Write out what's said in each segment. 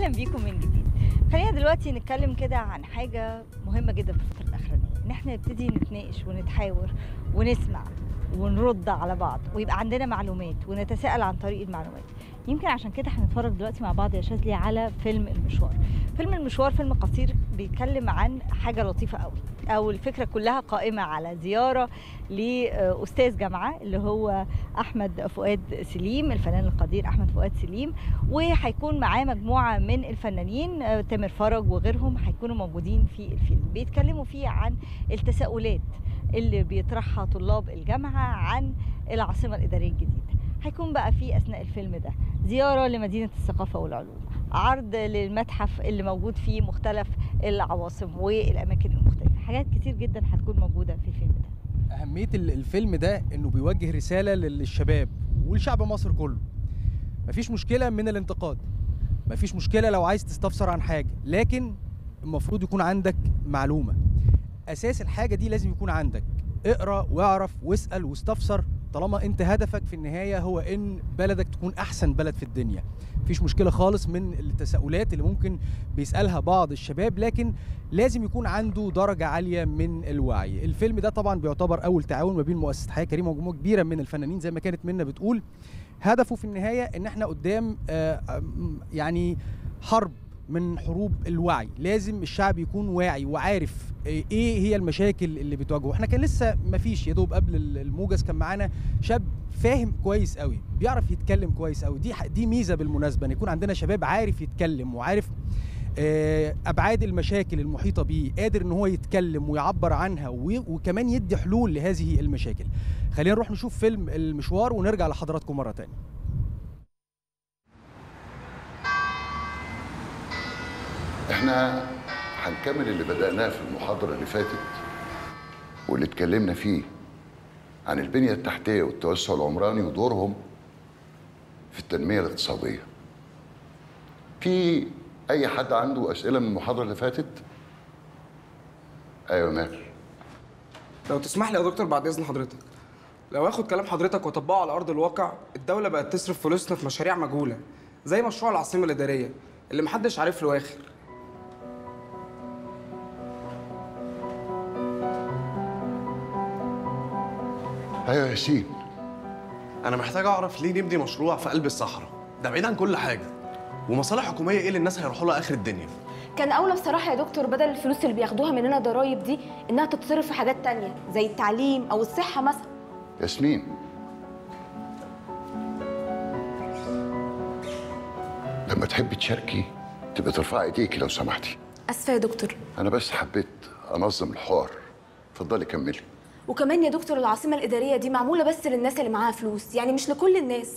اهلا بيكم من جديد خلينا دلوقتي نتكلم كده عن حاجه مهمه جدا في الفتره الاخرانيه ان احنا نبتدي نتناقش ونتحاور ونسمع ونرد على بعض ويبقى عندنا معلومات ونتساءل عن طريق المعلومات يمكن عشان كده هنتفرج دلوقتي مع بعض يا شاذلي على فيلم المشوار فيلم المشوار فيلم قصير بيتكلم عن حاجه لطيفه قوي او الفكره كلها قائمه على زياره لاستاذ جامعه اللي هو احمد فؤاد سليم الفنان القدير احمد فؤاد سليم وهيكون معاه مجموعه من الفنانين آه، تامر فرج وغيرهم هيكونوا موجودين في الفيلم بيتكلموا فيه عن التساؤلات اللي بيطرحها طلاب الجامعه عن العاصمه الاداريه الجديده هيكون بقى في اثناء الفيلم ده زياره لمدينه الثقافه والعلوم عرض للمتحف اللي موجود فيه مختلف العواصم والاماكن المختلفه حاجات كتير جدا هتكون موجوده في الفيلم ده أهمية ال- الفيلم ده إنه بيوجه رسالة للشباب ولشعب مصر كله. مفيش مشكلة من الانتقاد. مفيش مشكلة لو عايز تستفسر عن حاجة، لكن المفروض يكون عندك معلومة. أساس الحاجة دي لازم يكون عندك. اقرأ واعرف واسأل واستفسر طالما أنت هدفك في النهاية هو إن بلدك تكون أحسن بلد في الدنيا. مفيش مشكلة خالص من التساؤلات اللي ممكن بيسألها بعض الشباب لكن لازم يكون عنده درجة عالية من الوعي الفيلم ده طبعا بيعتبر أول تعاون ما بين مؤسسة حياة كريمة ومجموعة كبيرة من الفنانين زي ما كانت منا بتقول هدفه في النهاية إن احنا قدام آه، آم، يعني حرب من حروب الوعي لازم الشعب يكون واعي وعارف آه، ايه هي المشاكل اللي بتواجهه احنا كان لسه ما فيش يا دوب قبل ال- الموجز كان معانا شاب فاهم كويس قوي بيعرف يتكلم كويس قوي دي ح- دي ميزه بالمناسبه ان يكون عندنا شباب عارف يتكلم وعارف آه، ابعاد المشاكل المحيطه بيه قادر ان هو يتكلم ويعبر عنها و- وكمان يدي حلول لهذه المشاكل خلينا نروح نشوف فيلم المشوار ونرجع لحضراتكم مره تانية احنا هنكمل اللي بدأناه في المحاضرة اللي فاتت واللي اتكلمنا فيه عن البنية التحتية والتوسع العمراني ودورهم في التنمية الاقتصادية. في أي حد عنده أسئلة من المحاضرة اللي فاتت؟ أيوة ماهر. لو تسمح لي يا دكتور بعد اذن حضرتك لو اخد كلام حضرتك واطبقه على ارض الواقع الدوله بقت تصرف فلوسنا في مشاريع مجهوله زي مشروع العاصمه الاداريه اللي محدش عارف له اخر أيوة يا ياسين انا محتاج اعرف ليه نبني مشروع في قلب الصحراء ده بعيد عن كل حاجه ومصالح حكوميه ايه اللي الناس هيروحوا لها اخر الدنيا كان اولى بصراحه يا دكتور بدل الفلوس اللي بياخدوها مننا ضرايب دي انها تتصرف في حاجات تانية زي التعليم او الصحه مثلا ياسمين لما تحبي تشاركي تبقى ترفعي ايديكي لو سمحتي اسفه يا دكتور انا بس حبيت انظم الحوار اتفضلي كملي وكمان يا دكتور العاصمه الاداريه دي معموله بس للناس اللي معاها فلوس يعني مش لكل الناس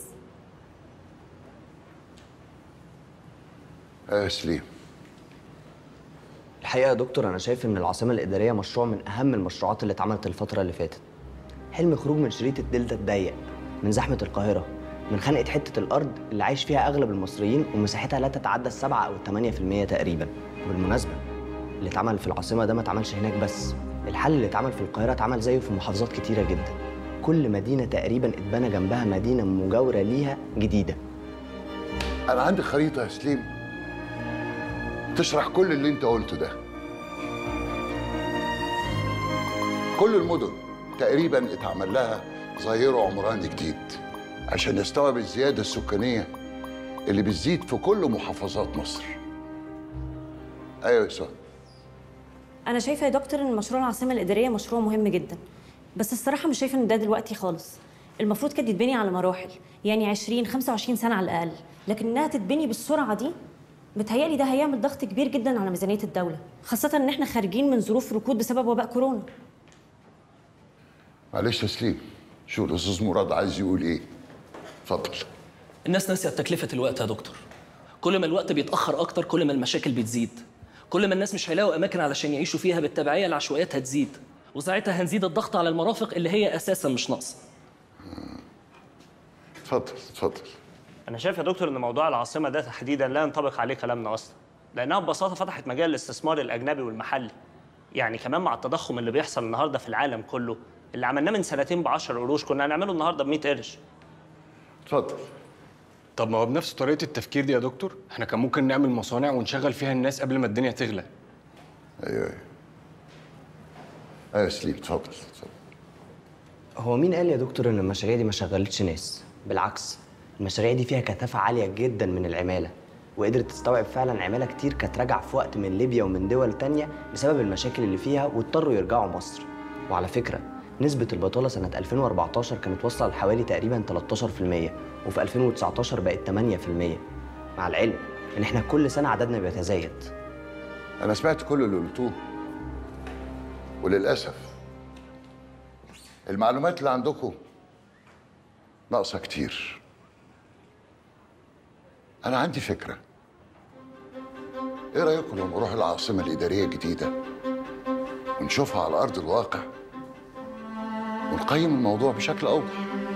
ايوه يا سليم الحقيقة يا دكتور أنا شايف إن العاصمة الإدارية مشروع من أهم المشروعات اللي اتعملت الفترة اللي فاتت. حلم خروج من شريط الدلتا الضيق، من زحمة القاهرة، من خنقة حتة الأرض اللي عايش فيها أغلب المصريين ومساحتها لا تتعدى السبعة أو الثمانية في المية تقريبا. وبالمناسبة اللي اتعمل في العاصمة ده ما اتعملش هناك بس. الحل اللي اتعمل في القاهرة اتعمل زيه في محافظات كتيرة جدا. كل مدينة تقريبا اتبنى جنبها مدينة مجاورة ليها جديدة. انا عندي خريطه يا سليم تشرح كل اللي انت قلته ده كل المدن تقريبا اتعمل لها ظهير عمراني جديد عشان يستوعب الزياده السكانيه اللي بتزيد في كل محافظات مصر ايوه يا سهى انا شايفه يا دكتور ان مشروع العاصمه الاداريه مشروع مهم جدا بس الصراحه مش شايفه ان ده دلوقتي خالص المفروض كانت تتبني على مراحل يعني 20 25 سنه على الاقل لكن انها تتبني بالسرعه دي متهيألي ده هيعمل ضغط كبير جدا على ميزانيه الدوله خاصه ان احنا خارجين من ظروف ركود بسبب وباء كورونا معلش يا سليم شو الاستاذ مراد عايز يقول ايه اتفضل الناس ناسيه تكلفه الوقت يا دكتور كل ما الوقت بيتاخر اكتر كل ما المشاكل بتزيد كل ما الناس مش هيلاقوا اماكن علشان يعيشوا فيها بالتبعيه العشوائيات هتزيد وساعتها هنزيد الضغط على المرافق اللي هي اساسا مش ناقصه اتفضل اتفضل انا شايف يا دكتور ان موضوع العاصمه ده تحديدا لا ينطبق عليه كلامنا اصلا لانها ببساطه فتحت مجال للاستثمار الاجنبي والمحلي يعني كمان مع التضخم اللي بيحصل النهارده في العالم كله اللي عملناه من سنتين ب 10 قروش كنا هنعمله النهارده ب 100 قرش اتفضل طب ما هو بنفس طريقه التفكير دي يا دكتور احنا كان ممكن نعمل مصانع ونشغل فيها الناس قبل ما الدنيا تغلى ايوه ايوه ايوه سليم اتفضل اتفضل هو مين قال يا دكتور ان المشاريع دي ما شغلتش ناس بالعكس المشاريع دي فيها كثافه عاليه جدا من العماله وقدرت تستوعب فعلا عماله كتير كانت راجعه في وقت من ليبيا ومن دول تانية بسبب المشاكل اللي فيها واضطروا يرجعوا مصر وعلى فكره نسبة البطالة سنة 2014 كانت واصلة لحوالي تقريبا 13% وفي 2019 بقت 8% مع العلم إن إحنا كل سنة عددنا بيتزايد انا سمعت كل اللي قلتوه وللاسف المعلومات اللي عندكم ناقصه كتير انا عندي فكره ايه رايكم لو نروح العاصمه الاداريه الجديده ونشوفها على ارض الواقع ونقيم الموضوع بشكل اوضح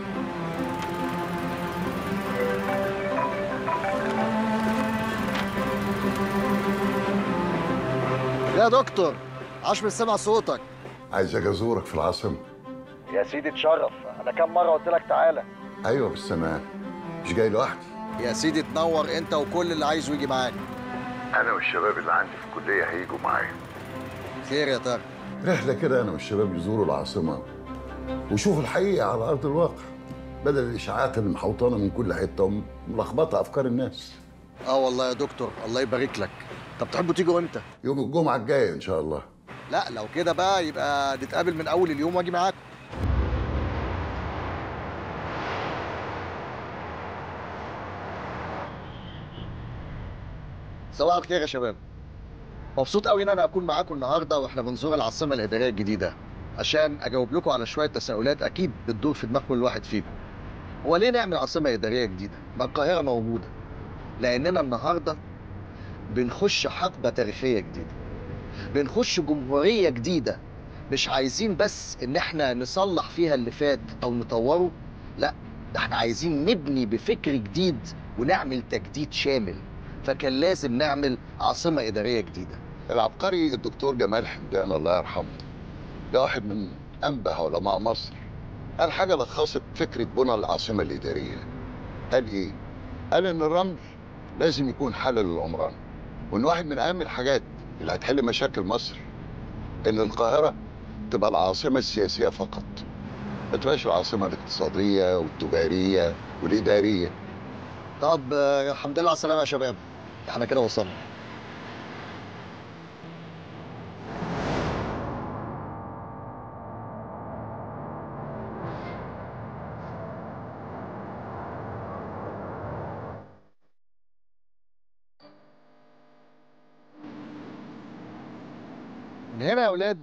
يا دكتور عاش من سمع صوتك عايز اجي ازورك في العاصمه يا سيدي اتشرف انا كم مره قلت لك تعالى ايوه بس انا مش جاي لوحدي يا سيدي تنور انت وكل اللي عايزه يجي معاك انا والشباب اللي عندي في الكليه هيجوا معايا خير يا ترى رحله كده انا والشباب يزوروا العاصمه ويشوفوا الحقيقه على ارض الواقع بدل الاشاعات اللي محوطانه من كل حته وملخبطه افكار الناس اه والله يا دكتور الله يبارك لك طب تحبوا تيجوا امتى يوم الجمعه الجايه ان شاء الله لا لو كده بقى يبقى نتقابل من اول اليوم واجي معاكم صباح الخير يا شباب مبسوط قوي ان انا اكون معاكم النهارده واحنا بنزور العاصمه الاداريه الجديده عشان اجاوب لكم على شويه تساؤلات اكيد بتدور في دماغ كل واحد فيكم هو ليه نعمل عاصمه اداريه جديده ما القاهره موجوده لاننا النهارده بنخش حقبه تاريخيه جديده بنخش جمهوريه جديده مش عايزين بس ان احنا نصلح فيها اللي فات او نطوره لا ده احنا عايزين نبني بفكر جديد ونعمل تجديد شامل فكان لازم نعمل عاصمه اداريه جديده العبقري الدكتور جمال حمدان الله يرحمه ده واحد من انبه علماء مصر قال حاجه لخصت فكره بنى العاصمه الاداريه قال ايه قال ان الرمل لازم يكون حل للعمران وان واحد من اهم الحاجات اللي هتحل مشاكل مصر ان القاهره تبقى العاصمه السياسيه فقط ما تبقاش العاصمه الاقتصاديه والتجاريه والاداريه طب آه، الحمد لله على السلامه يا شباب احنا كده وصلنا من هنا يا اولاد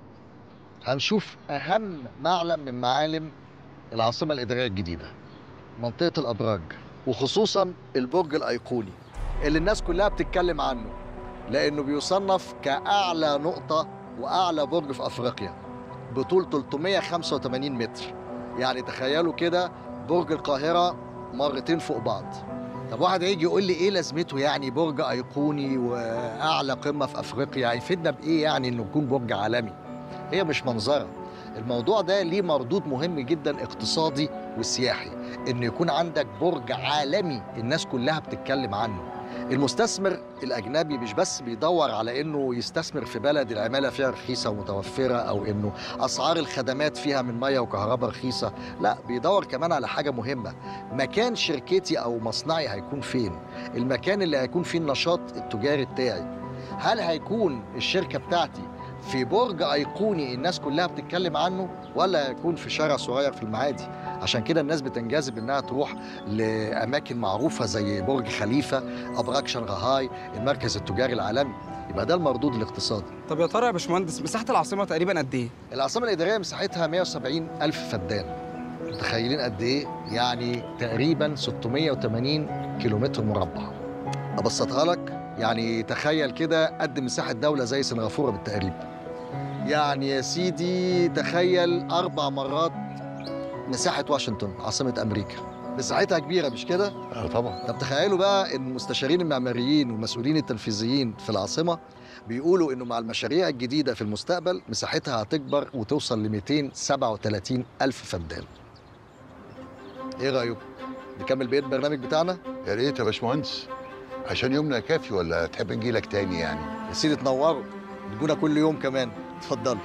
هنشوف اهم معلم من معالم العاصمه الاداريه الجديده منطقه الابراج وخصوصا البرج الايقوني اللي الناس كلها بتتكلم عنه لانه بيصنف كاعلى نقطه واعلى برج في افريقيا بطول 385 متر يعني تخيلوا كده برج القاهره مرتين فوق بعض طب واحد هيجي يقول لي ايه لازمته يعني برج ايقوني واعلى قمه في افريقيا هيفيدنا بايه يعني انه يكون برج عالمي هي مش منظره الموضوع ده ليه مردود مهم جدا اقتصادي وسياحي ان يكون عندك برج عالمي الناس كلها بتتكلم عنه المستثمر الاجنبي مش بس بيدور على انه يستثمر في بلد العماله فيها رخيصه ومتوفره او انه اسعار الخدمات فيها من ميه وكهرباء رخيصه لا بيدور كمان على حاجه مهمه مكان شركتي او مصنعي هيكون فين المكان اللي هيكون فيه النشاط التجاري بتاعي هل هيكون الشركه بتاعتي في برج ايقوني الناس كلها بتتكلم عنه ولا هيكون في شارع صغير في المعادي عشان كده الناس بتنجذب انها تروح لاماكن معروفه زي برج خليفه ابراج شنغهاي المركز التجاري العالمي يبقى ده المردود الاقتصادي طب يا ترى يا باشمهندس مساحه العاصمه تقريبا قد ايه العاصمه الاداريه مساحتها 170 الف فدان متخيلين قد ايه يعني تقريبا 680 كيلومتر مربع ابسطها لك يعني تخيل كده قد مساحه دوله زي سنغافوره بالتقريب يعني يا سيدي تخيل اربع مرات مساحه واشنطن عاصمه امريكا مساحتها كبيره مش كده اه طبعا طب تخيلوا بقى ان المستشارين المعماريين والمسؤولين التنفيذيين في العاصمه بيقولوا انه مع المشاريع الجديده في المستقبل مساحتها هتكبر وتوصل ل 237 الف فدان ايه رايكم نكمل بقيه البرنامج بتاعنا يا ريت يا باشمهندس عشان يومنا كافي ولا تحب نجي لك تاني يعني يا سيدي تنوروا تجونا كل يوم كمان اتفضلوا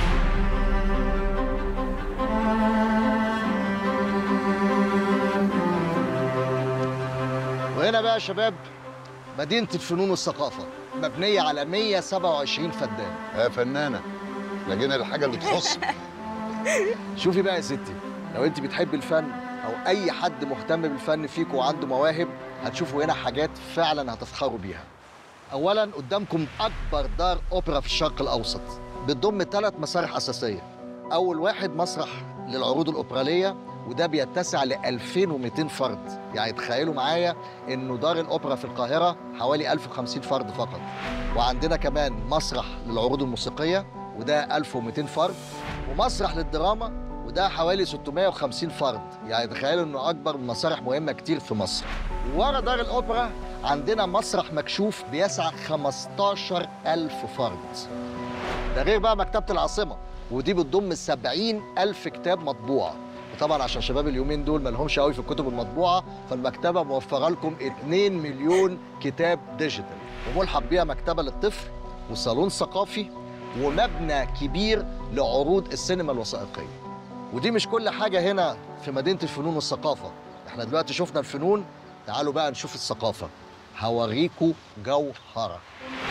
وهنا بقى يا شباب مدينة الفنون والثقافة مبنية على 127 فدان يا فنانة احنا جينا للحاجة اللي تخص شوفي بقى يا ستي لو انت بتحبي الفن او اي حد مهتم بالفن فيكم وعنده مواهب هتشوفوا هنا حاجات فعلا هتفخروا بيها اولا قدامكم اكبر دار اوبرا في الشرق الاوسط بتضم ثلاث مسارح اساسيه اول واحد مسرح للعروض الاوبراليه وده بيتسع ل 2200 فرد يعني تخيلوا معايا انه دار الاوبرا في القاهره حوالي 1050 فرد فقط وعندنا كمان مسرح للعروض الموسيقيه وده 1200 فرد ومسرح للدراما وده حوالي 650 فرد يعني تخيلوا انه اكبر من مسارح مهمه كتير في مصر ورا دار الاوبرا عندنا مسرح مكشوف بيسع 15000 فرد ده غير بقى مكتبه العاصمه ودي بتضم 70 ألف كتاب مطبوع وطبعا عشان شباب اليومين دول ما لهمش قوي في الكتب المطبوعه فالمكتبه موفره لكم 2 مليون كتاب ديجيتال وملحق بيها مكتبه للطفل وصالون ثقافي ومبنى كبير لعروض السينما الوثائقيه ودي مش كل حاجه هنا في مدينه الفنون والثقافه احنا دلوقتي شفنا الفنون تعالوا بقى نشوف الثقافه هوريكوا جوهره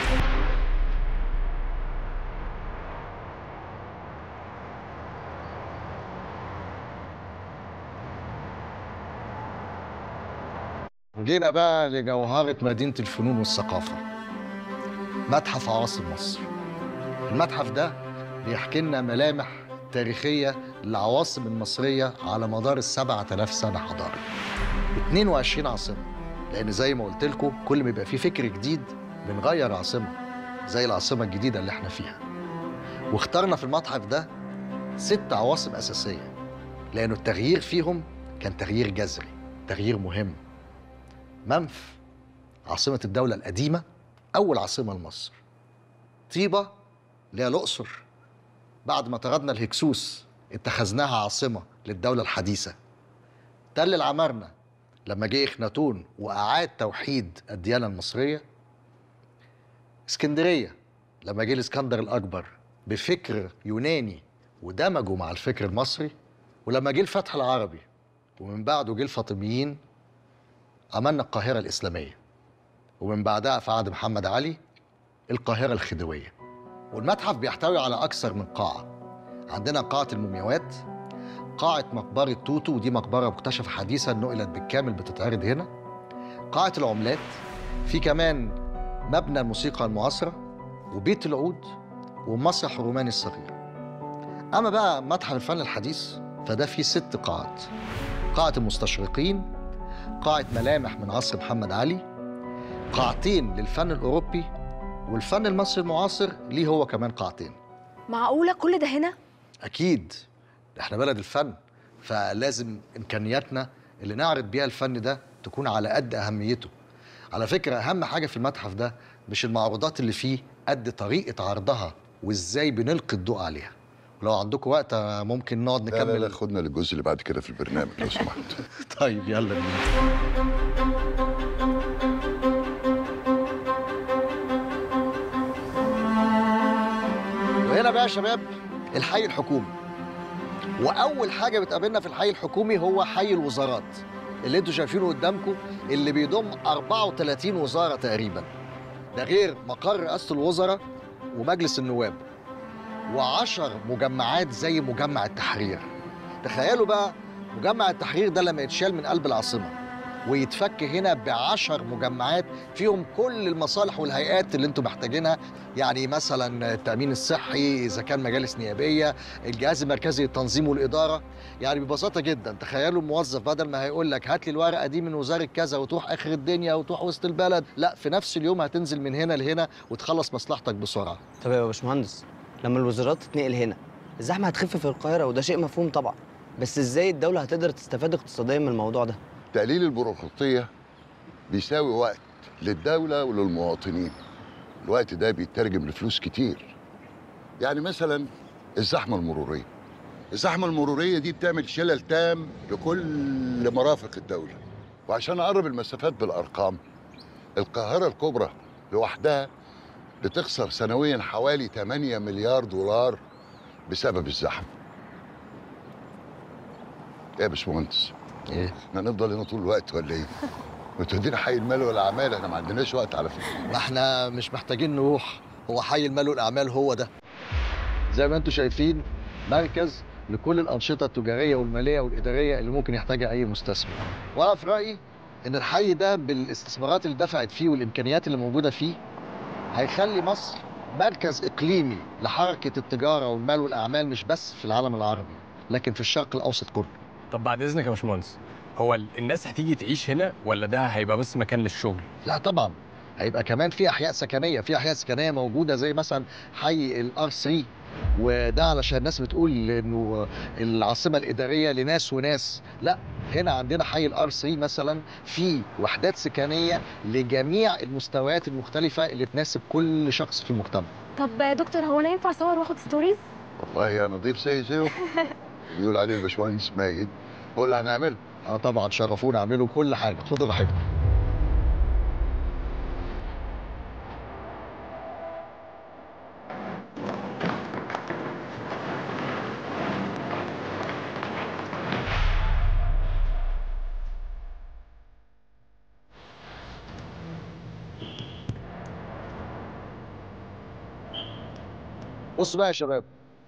جينا بقى لجوهرة مدينة الفنون والثقافة متحف عواصم مصر المتحف ده بيحكي لنا ملامح تاريخية للعواصم المصرية على مدار السبعة آلاف سنة حضارة 22 عاصمة لأن زي ما قلت لكم كل ما يبقى في فكر جديد بنغير عاصمة زي العاصمة الجديدة اللي احنا فيها واخترنا في المتحف ده ست عواصم أساسية لأنه التغيير فيهم كان تغيير جذري تغيير مهم منف عاصمة الدولة القديمة أول عاصمة لمصر طيبة اللي هي الأقصر بعد ما طردنا الهكسوس اتخذناها عاصمة للدولة الحديثة تل العمارنة لما جه إخناتون وأعاد توحيد الديانة المصرية اسكندرية لما جه الإسكندر الأكبر بفكر يوناني ودمجه مع الفكر المصري ولما جه الفتح العربي ومن بعده جه الفاطميين عملنا القاهرة الإسلامية ومن بعدها في عهد محمد علي القاهرة الخديوية والمتحف بيحتوي على أكثر من قاعة عندنا قاعة المومياوات قاعة مقبرة توتو ودي مقبرة مكتشفة حديثا نقلت بالكامل بتتعرض هنا قاعة العملات في كمان مبنى الموسيقى المعاصرة وبيت العود ومسرح الروماني الصغير أما بقى متحف الفن الحديث فده فيه ست قاعات قاعة المستشرقين قاعة ملامح من عصر محمد علي قاعتين للفن الأوروبي والفن المصري المعاصر ليه هو كمان قاعتين معقوله كل ده هنا أكيد إحنا بلد الفن فلازم إمكانياتنا اللي نعرض بيها الفن ده تكون على قد أهميته على فكرة أهم حاجة في المتحف ده مش المعروضات اللي فيه قد طريقة عرضها وإزاي بنلقي الضوء عليها ولو عندكم وقت ممكن نقعد لا لا نكمل لا خدنا للجزء اللي بعد كده في البرنامج لو سمحت طيب يلا بينا وهنا بقى يا شباب الحي الحكومي واول حاجه بتقابلنا في الحي الحكومي هو حي الوزارات اللي انتوا شايفينه قدامكم اللي بيضم 34 وزاره تقريبا ده غير مقر رئاسه الوزراء ومجلس النواب وعشر مجمعات زي مجمع التحرير تخيلوا بقى مجمع التحرير ده لما يتشال من قلب العاصمه ويتفك هنا بعشر مجمعات فيهم كل المصالح والهيئات اللي انتم محتاجينها يعني مثلا التامين الصحي اذا كان مجالس نيابيه الجهاز المركزي للتنظيم والاداره يعني ببساطه جدا تخيلوا الموظف بدل ما هيقول لك هات لي الورقه دي من وزاره كذا وتروح اخر الدنيا وتروح وسط البلد لا في نفس اليوم هتنزل من هنا لهنا وتخلص مصلحتك بسرعه طب يا باشمهندس لما الوزارات تتنقل هنا الزحمه هتخف في القاهره وده شيء مفهوم طبعا بس ازاي الدوله هتقدر تستفاد اقتصاديا من الموضوع ده تقليل البيروقراطية بيساوي وقت للدولة وللمواطنين الوقت ده بيترجم لفلوس كتير يعني مثلا الزحمة المرورية الزحمة المرورية دي بتعمل شلل تام لكل مرافق الدولة وعشان اقرب المسافات بالارقام القاهره الكبرى لوحدها بتخسر سنويا حوالي 8 مليار دولار بسبب الزحمه ايه يا باشمهندس ايه احنا هنفضل هنا طول الوقت ولا ايه وتودينا حي المال والاعمال احنا ما عندناش وقت على فكره ما احنا مش محتاجين نروح هو حي المال والاعمال هو ده زي ما انتم شايفين مركز لكل الانشطه التجاريه والماليه والاداريه اللي ممكن يحتاجها اي مستثمر وانا في رايي ان الحي ده بالاستثمارات اللي دفعت فيه والامكانيات اللي موجوده فيه هيخلي مصر مركز اقليمي لحركه التجاره والمال والاعمال مش بس في العالم العربي لكن في الشرق الاوسط كله طب بعد اذنك يا باشمهندس هو ال- الناس هتيجي تعيش هنا ولا ده هيبقى بس مكان للشغل لا طبعا هيبقى كمان في احياء سكنيه في احياء سكنيه موجوده زي مثلا حي الار 3 وده علشان الناس بتقول انه العاصمه الاداريه لناس وناس لا هنا عندنا حي الار 3 مثلا في وحدات سكنيه لجميع المستويات المختلفه اللي تناسب كل شخص في المجتمع طب يا دكتور هو انا ينفع اصور واخد ستوريز والله يا نضيف زي زيه بيقول عليه الباشمهندس ماجد هو اللي هنعمله اه طبعا شرفونا اعملوا كل حاجه خدوا راحتكم بصوا بقى يا شباب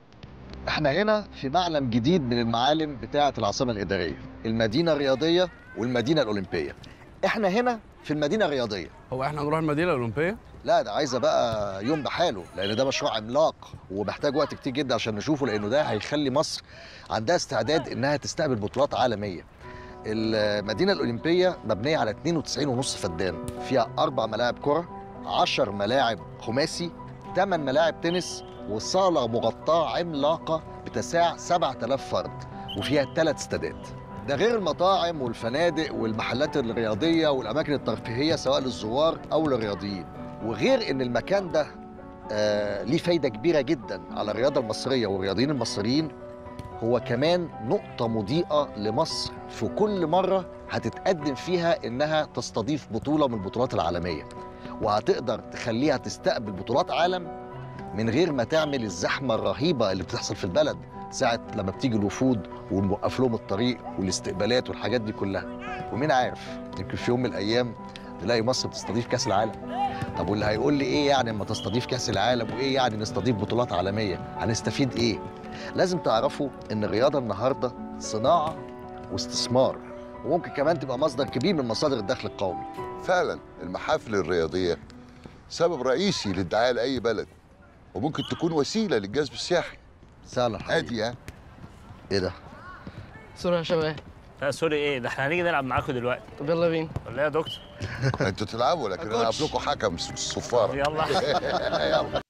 احنا هنا في معلم جديد من المعالم بتاعة العاصمة الإدارية المدينة الرياضية والمدينة الأولمبية احنا هنا في المدينة الرياضية هو احنا هنروح المدينه الاولمبيه لا ده عايزة بقى يوم بحاله لأن ده مشروع عملاق ومحتاج وقت كتير جدا عشان نشوفه لأنه ده هيخلي مصر عندها استعداد إنها تستقبل بطولات عالمية المدينة الأولمبية مبنية على 92 ونص فدان فيها أربع ملاعب كرة 10 ملاعب خماسي 8 ملاعب تنس وصالة مغطاة عملاقة بتساع 7000 فرد وفيها ثلاث استادات ده غير المطاعم والفنادق والمحلات الرياضية والأماكن الترفيهية سواء للزوار أو للرياضيين وغير إن المكان ده آه ليه فايدة كبيرة جدا على الرياضة المصرية والرياضيين المصريين هو كمان نقطة مضيئة لمصر في كل مرة هتتقدم فيها إنها تستضيف بطولة من البطولات العالمية وهتقدر تخليها تستقبل بطولات عالم من غير ما تعمل الزحمة الرهيبة اللي بتحصل في البلد ساعة لما بتيجي الوفود ونوقف لهم الطريق والاستقبالات والحاجات دي كلها ومين عارف يمكن في يوم من الأيام نلاقي مصر بتستضيف كأس العالم طب واللي هيقول لي إيه يعني لما تستضيف كأس العالم وإيه يعني نستضيف بطولات عالمية هنستفيد إيه لازم تعرفوا إن الرياضة النهاردة صناعة واستثمار وممكن كمان تبقى مصدر كبير من مصادر الدخل القومي فعلا المحافل الرياضيه سبب رئيسي للدعايه لاي بلد وممكن تكون وسيله للجذب السياحي سهلا عادي ها ايه ده سوري يا شباب لا سوري ايه ده احنا هنيجي نلعب معاكم دلوقتي طب يلا بينا ولا إيه يا دكتور انتوا تلعبوا لكن انا كوتش. هقابلكم حكم الصفاره يلا يلا